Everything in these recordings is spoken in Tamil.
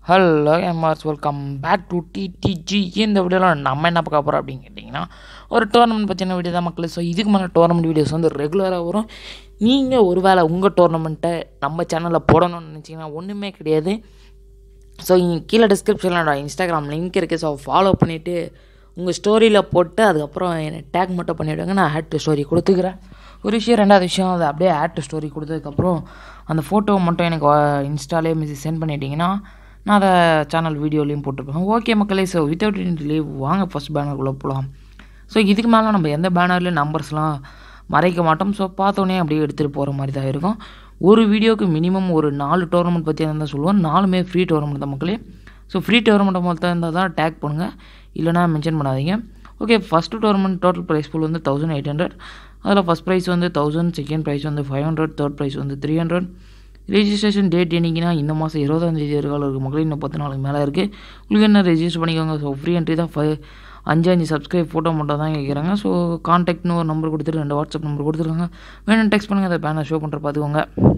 ஹலோ எம்ஆர்ஸ் வெல்கம் பேக் டு டிடிஜி இந்த வீடியோவில் நம்ம என்ன பார்க்க போகிறோம் அப்படின்னு கேட்டிங்கன்னா ஒரு டோர்னமெண்ட் பற்றின வீடியோ தான் மக்கள் ஸோ இதுக்கு மேலே டோர்னமெண்ட் வீடியோஸ் வந்து ரெகுலராக வரும் நீங்கள் ஒருவேளை உங்கள் டோர்னமெண்ட்டை நம்ம சேனலில் போடணும்னு நினச்சிங்கன்னா ஒன்றுமே கிடையாது ஸோ இங்கே கீழே டிஸ்கிரிப்ஷனில் இன்ஸ்டாகிராம் லிங்க் இருக்குது ஸோ ஃபாலோ பண்ணிவிட்டு உங்கள் ஸ்டோரியில் போட்டு அதுக்கப்புறம் என்னை டேக் மட்டும் பண்ணிவிடுங்க நான் ஆட் டு ஸ்டோரி கொடுத்துக்கிறேன் ஒரு விஷயம் ரெண்டாவது விஷயம் அதை அப்படியே ஆட் டு ஸ்டோரி கொடுத்ததுக்கப்புறம் அந்த ஃபோட்டோவை மட்டும் எனக்கு இன்ஸ்டாலே மெசேஜ் சென்ட் பண்ணிட்டீங்கன்னா நான் அதை சேனல் வீடியோலையும் போட்டிருப்பேன் ஓகே மக்களே ஸோ வித்தவுட் லீவ் வாங்க ஃபஸ்ட் பேனருக்குள்ளே போகலாம் ஸோ இதுக்கு மேலே நம்ம எந்த பேனர்லேயும் நம்பர்ஸ்லாம் மறைக்க மாட்டோம் ஸோ பார்த்தோன்னே அப்படியே எடுத்துகிட்டு போகிற மாதிரி தான் இருக்கும் ஒரு வீடியோக்கு மினிமம் ஒரு நாலு டோர்னமெண்ட் பற்றி தான் சொல்லுவோம் நாலுமே ஃப்ரீ டோர்னமெண்ட் தான் மக்களே ஸோ ஃப்ரீ டோர்னமெண்ட் மொத்தம் இருந்தால் தான் டேக் பண்ணுங்கள் இல்லைனா மென்ஷன் பண்ணாதீங்க okay first tournament total prize pool வந்து தௌசண்ட் எயிட் ஹண்ட்ரட் அதில் ஃபஸ்ட் ப்ரைஸ் வந்து தௌசண்ட் செகண்ட் ப்ரைஸ் வந்து ஃபைவ் ஹண்ட்ரட் தேர்ட் ப்ரைஸ் வந்து த்ரீ ஹண்ட்ரட் ரெஜிஸ்ட்ரேஷன் டேட் என்னைக்குன்னா இந்த மாதம் இருபதாம் தேதி இருக்கால இருக்குது மக்களே இன்னும் பத்து நாளுக்கு மேலே இருக்குது உங்களுக்கு என்ன ரெஜிஸ்டர் பண்ணிக்கோங்க ஸோ ஃப்ரீ என்ட்ரி தான் ஃபைவ் அஞ்சு அஞ்சு சப்ஸ்கிரைப் ஃபோட்டோ மட்டும் தான் கேட்குறாங்க ஸோ கான்டாக்ட்னு ஒரு நம்பர் கொடுத்துட்டு ரெண்டு வாட்ஸ்அப் நம்பர் கொடுத்துருக்காங்க வேணும் டெக்ஸ்ட் பண்ணுங்கள் அதை பேனர் ஷோ பண்ணுற பார்த்துக்கோங்க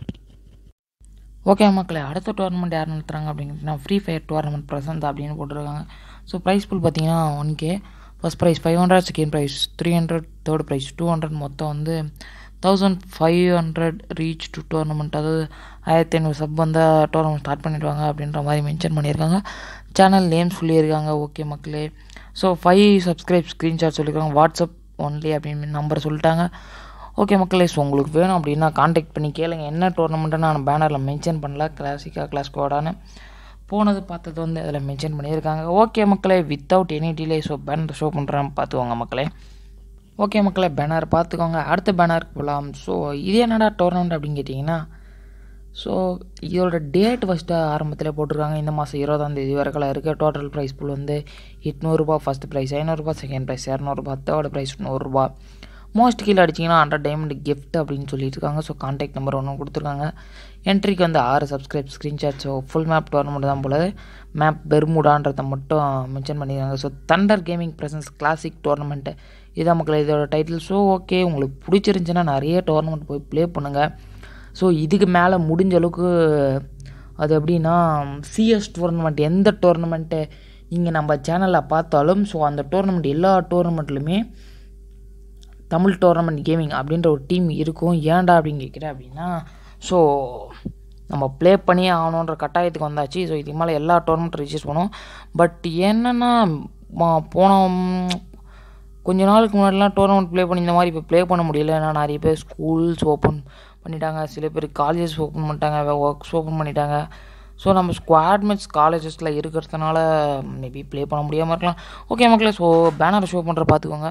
ஓகே மக்களே அடுத்த டோர்னமெண்ட் யார் நடத்துகிறாங்க அப்படிங்கன்னா ஃப்ரீ ஃபயர் டோர்னமெண்ட் ப்ரெசன்ட் அப்படின்னு போட்டிருக்காங்க ஸோ ப்ரைஸ் புல் பார்த்தீங்கன்னா one K first prize five hundred second prize three hundred third prize two hundred மொத்தம் வந்து thousand five hundred reach to tournament அதாவது ஆயிரத்தி ஐநூறு சப் வந்தால் டோர்னமெண்ட் ஸ்டார்ட் பண்ணிடுவாங்க அப்படின்ற மாதிரி மென்ஷன் பண்ணியிருக்காங்க சேனல் நேம் சொல்லியிருக்காங்க ஓகே மக்களே ஸோ ஃபைவ் சப்ஸ்கிரைப் ஸ்க்ரீன்ஷாட் சொல்லியிருக்காங்க வாட்ஸ்அப் ஒன்லி அப்படின்னு நம்பர் சொல்லிட்டாங்க ஓகே மக்களே ஸோ உங்களுக்கு வேணும் அப்படின்னா காண்டாக்ட் பண்ணி கேளுங்க என்ன டோர்னமெண்ட்டு நான் பேனரில் மென்ஷன் பண்ணல கிளாசிக்காக கிளாஸ் கோடான்னு போனது பார்த்தது வந்து அதில் மென்ஷன் பண்ணியிருக்காங்க ஓகே மக்களே without any delay so banner show பண்ணுறேன் பார்த்துக்கோங்க மக்களே ஓகே மக்களே பேனர் பார்த்துக்கோங்க அடுத்த பேனருக்கு போகலாம் ஸோ இது என்னடா டோர்னமெண்ட் அப்படின்னு கேட்டிங்கன்னா ஸோ இதோட டேட் ஃபஸ்ட்டு ஆரம்பத்தில் போட்டிருக்காங்க இந்த மாதம் இருபதாந்தேதி வரைக்கும் இருக்குது டோட்டல் ப்ரைஸ் புல் வந்து எட்நூறுபா ஃபஸ்ட் ப்ரைஸ் ஐநூறுரூபா செகண்ட் ப்ரைஸ் இரநூறுபா தேர்ட் ப்ரைஸ் நூறுரூபா மோஸ்ட் கீழே அடிச்சிங்கன்னா ஹண்ட்ரட் டைமண்ட் கிஃப்ட் அப்படின்னு சொல்லிட்டு இருக்காங்க ஸோ கான்டாக்ட் நம்பர் ஒன்று கொடுத்துருக்காங்க என்ட்ரிக்கு வந்து ஆறு subscribe screenshot so full map tournament தான் போல மேப் பெர்முடான்றதை மட்டும் மென்ஷன் பண்ணியிருக்காங்க so thunder gaming presents classic tournament இதான் மக்கள் இதோட டைட்டில் ஸோ ஓகே உங்களுக்கு பிடிச்சிருந்துச்சின்னா நிறைய டோர்னமெண்ட் போய் ப்ளே பண்ணுங்கள் ஸோ இதுக்கு மேலே முடிஞ்ச அளவுக்கு அது எப்படின்னா சிஎஸ் டோர்னமெண்ட் எந்த டோர்னமெண்ட்டு நீங்கள் நம்ம சேனலில் பார்த்தாலும் ஸோ அந்த டோர்னமெண்ட் எல்லா டோர்னமெண்ட்லையுமே தமிழ் டோர்னமெண்ட் கேமிங் அப்படின்ற ஒரு டீம் இருக்கும் ஏன்டா அப்படின்னு கேட்குறேன் அப்படின்னா ஸோ நம்ம ப்ளே பண்ணியே ஆகணுன்ற கட்டாயத்துக்கு வந்தாச்சு ஸோ இதுக்கு மேலே எல்லா டோர்னமெண்ட் ரிஜிஸ்டர் பண்ணுவோம் பட் என்னென்னா போன கொஞ்ச நாளுக்கு முன்னாடிலாம் டோர்னமெண்ட் ப்ளே பண்ணி இந்த மாதிரி இப்போ ப்ளே பண்ண முடியல ஏன்னா நிறைய பேர் ஸ்கூல்ஸ் ஓப்பன் பண்ணிட்டாங்க சில பேர் காலேஜஸ் ஓப்பன் பண்ணிட்டாங்க ஒர்க்ஸ் ஓப்பன் பண்ணிட்டாங்க ஸோ நம்ம ஸ்குவாட் மேட்ச் காலேஜஸில் இருக்கிறதுனால மேபி ப்ளே பண்ண முடியாமல் இருக்கலாம் ஓகே மக்களே ஸோ பேனர் ஷோ பண்ணுற பார்த்துக்கோங்க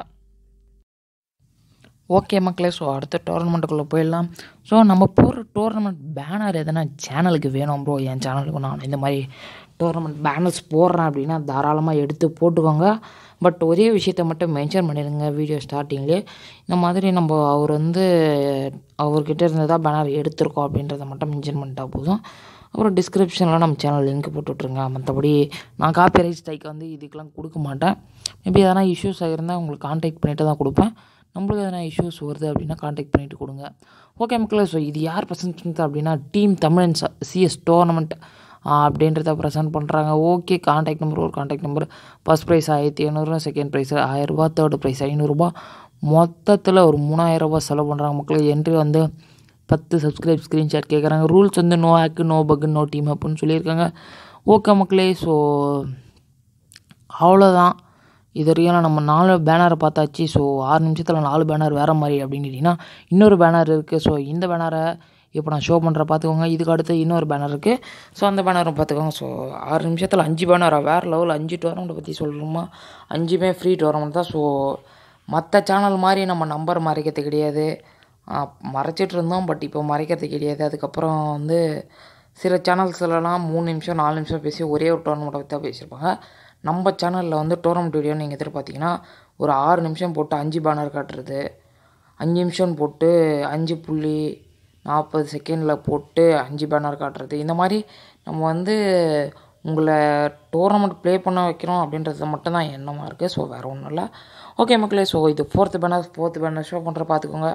ஓகே மக்களே ஸோ அடுத்த டோர்னமெண்ட்டுக்குள்ளே போயிடலாம் ஸோ நம்ம போகிற டோர்னமெண்ட் பேனர் எதனா சேனலுக்கு வேணும் ப்ரோ என் சேனலுக்கு நான் இந்த மாதிரி டோர்னமெண்ட் பேனர்ஸ் போடுறேன் அப்படின்னா தாராளமாக எடுத்து போட்டுக்கோங்க பட் ஒரே விஷயத்த மட்டும் மென்ஷன் பண்ணிடுங்க வீடியோ ஸ்டார்டிங்லேயே இந்த மாதிரி நம்ம அவர் வந்து அவர்கிட்ட இருந்து தான் பேனர் எடுத்திருக்கோம் அப்படின்றத மட்டும் மென்ஷன் பண்ணிட்டா போதும் அப்புறம் டிஸ்கிரிப்ஷனில் நம்ம சேனல் லிங்க் போட்டுட்ருங்க மற்றபடி நான் காப்பி ரைட் ஸ்ட்ரைக் வந்து இதுக்கெலாம் கொடுக்க மாட்டேன் மேபி எதனா இஷ்யூஸ் ஆகிருந்தால் உங்களுக்கு காண்டாக்ட் பண்ணிட்டு தான் கொடுப்பேன் நம்மளுக்கு எதனா இஷ்யூஸ் வருது அப்படின்னா காண்டாக்ட் பண்ணிவிட்டு கொடுங்க ஓகே மக்களே ஸோ இது யார் ப்ரெசென்ட் பண்ணுறது அப்படின்னா டீம் தமிழன் சிஎஸ் டோர்னமெண்ட் அப்படின்றத ப்ரெசென்ட் பண்ணுறாங்க ஓகே காண்டாக்ட் நம்பர் ஒரு காண்டாக்ட் நம்பர் ஃபஸ்ட் ப்ரைஸ் ஆயிரத்தி ஐநூறுரூவா செகண்ட் ப்ரைஸ் ஆயிரரூபா தேர்டு ப்ரைஸ் ஐநூறுரூபா மொத்தத்தில் ஒரு மூணாயிரரூபா செலவு பண்ணுறாங்க மக்கள் என்ட்ரி வந்து பத்து சப்ஸ்கிரைப் ஸ்க்ரீன்ஷாட் கேட்குறாங்க ரூல்ஸ் வந்து no hack no bug no team அப்புடின்னு சொல்லியிருக்காங்க ஓகே மக்களே ஸோ அவ்வளோதான் இது வரைக்கும் நம்ம நாலு பேனரை பார்த்தாச்சு ஸோ ஆறு நிமிஷத்தில் நாலு பேனர் வேறு மாதிரி அப்படின்னு கேட்டிங்கன்னா இன்னொரு பேனர் இருக்குது ஸோ இந்த பேனரை இப்போ நான் ஷோ பண்ணுற பார்த்துக்கோங்க இதுக்கு அடுத்து இன்னொரு பேனர் இருக்குது ஸோ அந்த பேனரும் பார்த்துக்கோங்க ஸோ ஆறு நிமிஷத்தில் அஞ்சு பேனரா வேறு லெவல் அஞ்சு டோர்னமெண்ட்டை பற்றி சொல்லணுமா அஞ்சுமே ஃப்ரீ டோர்னமெண்ட் தான் ஸோ மற்ற சேனல் மாதிரி நம்ம நம்பர் மறைக்கிறது கிடையாது மறைச்சிட்டு இருந்தோம் பட் இப்போ மறைக்கிறது கிடையாது அதுக்கப்புறம் வந்து சில சேனல்ஸ்லலாம் மூணு நிமிஷம் நாலு நிமிஷம் பேசி ஒரே ஒரு டோர்னமெண்ட்டை பற்றி தான் பேசியிருப்பாங்க நம்ம சேனலில் வந்து டோர்னமெண்ட் வீடியோ நீங்கள் எதிர்பார்த்தீங்கன்னா ஒரு ஆறு நிமிஷம் போட்டு அஞ்சு பேனர் காட்டுறது அஞ்சு நிமிஷம் போட்டு அஞ்சு புள்ளி நாற்பது செகண்டில் போட்டு அஞ்சு பேனர் காட்டுறது இந்த மாதிரி நம்ம வந்து உங்களை டோர்னமெண்ட் ப்ளே பண்ண வைக்கிறோம் அப்படின்றது மட்டும்தான் எண்ணமாக இருக்குது ஸோ வேறு ஒன்றும் இல்லை ஓகே மக்களே ஸோ இது fourth banner fourth banner show பண்ணுற பார்த்துக்கோங்க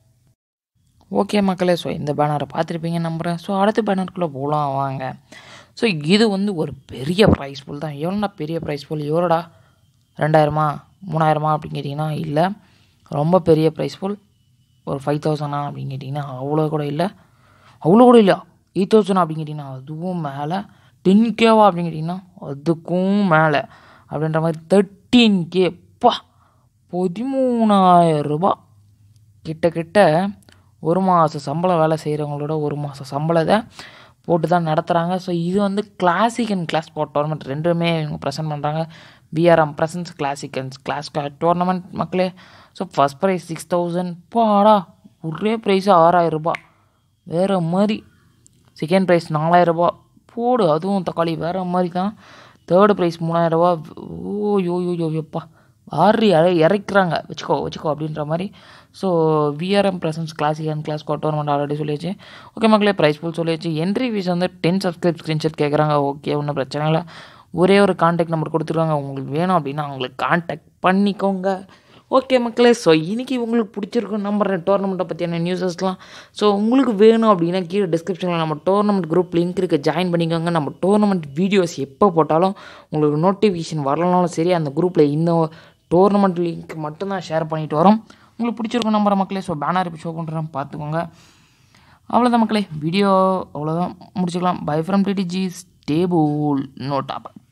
ஓகே மக்களே ஸோ இந்த பேனரை பார்த்துருப்பீங்க நம்புகிறேன் ஸோ அடுத்த பேனருக்குள்ளே போகலாம் வாங்க ஸோ இது வந்து ஒரு பெரிய ப்ரைஸ் பூல் தான் எவ்வளோடா பெரிய ப்ரைஸ் பூல் எவ்வளோடா ரெண்டாயிரமா மூணாயிரமா அப்படின்னு கேட்டிங்கன்னா இல்லை ரொம்ப பெரிய ப்ரைஸ் பூல் ஒரு ஃபைவ் தௌசண்டா அப்படின்னு கேட்டிங்கன்னா அவ்வளோ கூட இல்லை அவ்வளோ கூட இல்லை எயிட் தௌசண்ட் அப்படின்னு கேட்டிங்கன்னா அதுவும் மேலே டென் கேவா அப்படின்னு கேட்டிங்கன்னா அதுக்கும் மேலே அப்படின்ற மாதிரி தேர்ட்டீன் கே பா பதிமூணாயிரம் ரூபாய் கிட்ட கிட்ட ஒரு மாதம் சம்பளம் வேலை செய்கிறவங்களோட ஒரு மாதம் சம்பளத்தை போட்டு தான் நடத்துகிறாங்க ஸோ இது வந்து classic and class sport tournament ரெண்டுமே இவங்க ப்ரெசென்ட் பண்ணுறாங்க BRM presents classic and class tournament மக்களே so first prize six thousand பாடா ஒரே ப்ரைஸு ஆறாயிரம் ரூபாய் வேறு மாதிரி செகண்ட் ப்ரைஸ் நாலாயிரரூபா போடு அதுவும் தக்காளி வேறு மாதிரி தான் தேர்டு ப்ரைஸ் மூணாயிரரூபா ஓ யோ யோ யோ எப்பா ஆறு இற இறக்குறாங்க வச்சுக்கோ வச்சுக்கோ அப்படின்ற மாதிரி so VRM presents classic and class tournament already சொல்லியாச்சு ஓகே மக்களே ப்ரைஸ் ஃபுல் சொல்லியாச்சு என்ட்ரி ஃபீஸ் வந்து டென் சப்ஸ்கிரைப் ஸ்க்ரீன்ஷாட் கேட்குறாங்க ஓகே ஒன்றும் பிரச்சனை இல்லை ஒரே ஒரு காண்டாக்ட் நம்பர் கொடுத்துருக்காங்க உங்களுக்கு வேணும் அப்படின்னா அவங்களுக்கு காண்டாக்ட் பண்ணிக்கோங்க ஓகே மக்களே ஸோ இன்றைக்கி உங்களுக்கு பிடிச்சிருக்கும் நம்புறேன் டோர்னமெண்ட்டை பற்றியான நியூஸஸ்லாம் ஸோ உங்களுக்கு வேணும் அப்படின்னா கீழே டிஸ்கிரிப்ஷனில் நம்ம டோர்னமெண்ட் குரூப் லிங்க் இருக்குது ஜாயின் பண்ணிக்கோங்க நம்ம டோர்னமெண்ட் வீடியோஸ் எப்போ போட்டாலும் உங்களுக்கு நோட்டிஃபிகேஷன் வரலனாலும் சரி அந்த குரூப்பில் இந்த டோர்னமெண்ட் லிங்க் மட்டும்தான் ஷேர் பண்ணிட்டு வரோம் உங்களுக்கு பிடிச்சிருக்கும் நம்புற மக்களே ஸோ பேனர் இப்போ ஷோ பண்ணுறேன் பார்த்துக்கோங்க அவ்வளோதான் மக்களே வீடியோ அவ்வளோதான் முடிச்சுக்கலாம் bye from TTG staple NOTA